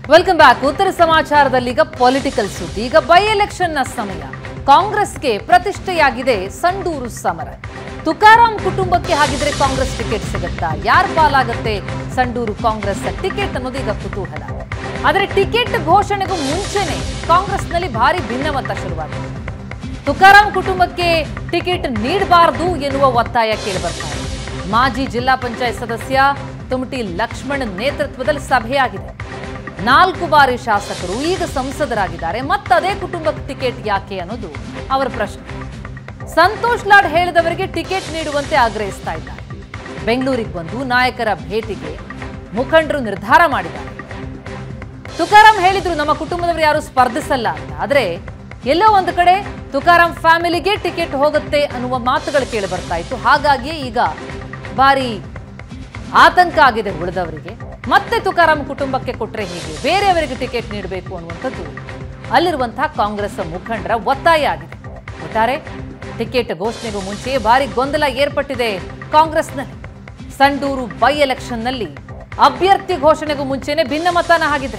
welcome back ಉತ್ತರ ಸಮಾಚಾರದಲ್ಲಿ ಈಗ political ಸುದ್ದಿ ಈಗ ಬೈ ಎಲೆಕ್ಷನ್ನ ಸಮಯ ಕಾಂಗ್ರೆಸ್ಗೆ ಪ್ರತಿಷ್ಠೆಯಾಗಿದೆ ಸಂಡೂರು ಸಮರ ತುಕಾರಾಂ ಕುಟುಂಬಕ್ಕೆ ಹಾಗಿದ್ರೆ ಕಾಂಗ್ರೆಸ್ ಟಿಕೆಟ್ ಸಿಗುತ್ತಾ ಯಾರ ಪಾಲಾಗತ್ತೆ ಸಂಡೂರು ಕಾಂಗ್ರೆಸ್ ಟಿಕೆಟ್ ಅನ್ನೋದು ಈಗ ಕುತೂಹಲ ಆದರೆ ಟಿಕೆಟ್ ಘೋಷಣೆಗೂ ಮುಂಚೆನೆ ಕಾಂಗ್ರೆಸ್ನಲ್ಲಿ ಭಾರಿ ಭಿನ್ನಮತ ಶುರುವಾಗಿದೆ ತುಕಾರಾಂ ಕುಟುಂಬಕ್ಕೆ ಟಿಕೆಟ್ ನೀಡಬಾರದು ಎನ್ನುವ ಒತ್ತಾಯ ಕೇಳಿಬರ್ತಾ ಇದೆ ಮಾಜಿ ಜಿಲ್ಲಾ ಪಂಚಾಯತ್ ಸದಸ್ಯ ತುಮಟಿ ಲಕ್ಷ್ಮಣ್ ನೇತೃತ್ವದಲ್ಲಿ ಸಭೆಯಾಗಿದೆ ನಾಲ್ಕು ಬಾರಿ ಶಾಸಕರು ಈಗ ಸಂಸದರಾಗಿದ್ದಾರೆ ಮತ್ತದೇ ಕುಟುಂಬಕ್ಕೆ ಟಿಕೆಟ್ ಯಾಕೆ ಅನ್ನೋದು ಅವರ ಪ್ರಶ್ನೆ ಸಂತೋಷ್ ಲಾಡ್ ಹೇಳಿದವರಿಗೆ ಟಿಕೆಟ್ ನೀಡುವಂತೆ ಆಗ್ರಹಿಸ್ತಾ ಇದ್ದಾರೆ ಬೆಂಗಳೂರಿಗೆ ಬಂದು ನಾಯಕರ ಭೇಟಿಗೆ ಮುಖಂಡರು ನಿರ್ಧಾರ ಮಾಡಿದ್ದಾರೆ ತುಕಾರಾಂ ಹೇಳಿದ್ರು ನಮ್ಮ ಕುಟುಂಬದವರು ಯಾರು ಸ್ಪರ್ಧಿಸಲ್ಲ ಅಂತ ಆದ್ರೆ ಎಲ್ಲೋ ಒಂದು ಕಡೆ ತುಕಾರಾಂ ಫ್ಯಾಮಿಲಿಗೆ ಟಿಕೆಟ್ ಹೋಗುತ್ತೆ ಅನ್ನುವ ಮಾತುಗಳು ಕೇಳಿ ಬರ್ತಾ ಇತ್ತು ಹಾಗಾಗಿಯೇ ಈಗ ಭಾರಿ ಆತಂಕ ಆಗಿದೆ ಉಳಿದವರಿಗೆ ಮತ್ತೆ ತುಕಾರಾಂ ಕುಟುಂಬಕ್ಕೆ ಕೊಟ್ರೆ ಹೇಗೆ ಬೇರೆಯವರಿಗೆ ಟಿಕೆಟ್ ನೀಡಬೇಕು ಅನ್ನುವಂಥದ್ದು ಅಲ್ಲಿರುವಂತಹ ಕಾಂಗ್ರೆಸ್ ಮುಖಂಡರ ಒತ್ತಾಯ ಆಗಿದೆ ಒಟ್ಟಾರೆ ಟಿಕೆಟ್ ಘೋಷಣೆಗೂ ಮುಂಚೆಯೇ ಭಾರಿ ಗೊಂದಲ ಏರ್ಪಟ್ಟಿದೆ ಕಾಂಗ್ರೆಸ್ನಲ್ಲಿ ಸಂಡೂರು ಬೈ ಎಲೆಕ್ಷನ್ನಲ್ಲಿ ಅಭ್ಯರ್ಥಿ ಘೋಷಣೆಗೂ ಮುಂಚೆನೆ ಭಿನ್ನಮತನ ಆಗಿದೆ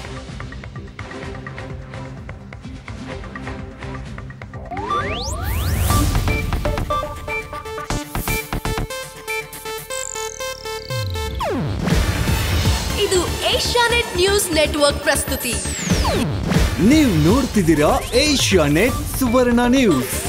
ಇದು ಏಷ್ಯಾನೆಟ್ ನ್ಯೂಸ್ ನೆಟ್ವರ್ಕ್ ಪ್ರಸ್ತುತಿ ನೀವು ನೋಡ್ತಿದ್ದೀರಾ ಏಷ್ಯಾ ನೆಟ್ ಸುವರ್ಣ ನ್ಯೂಸ್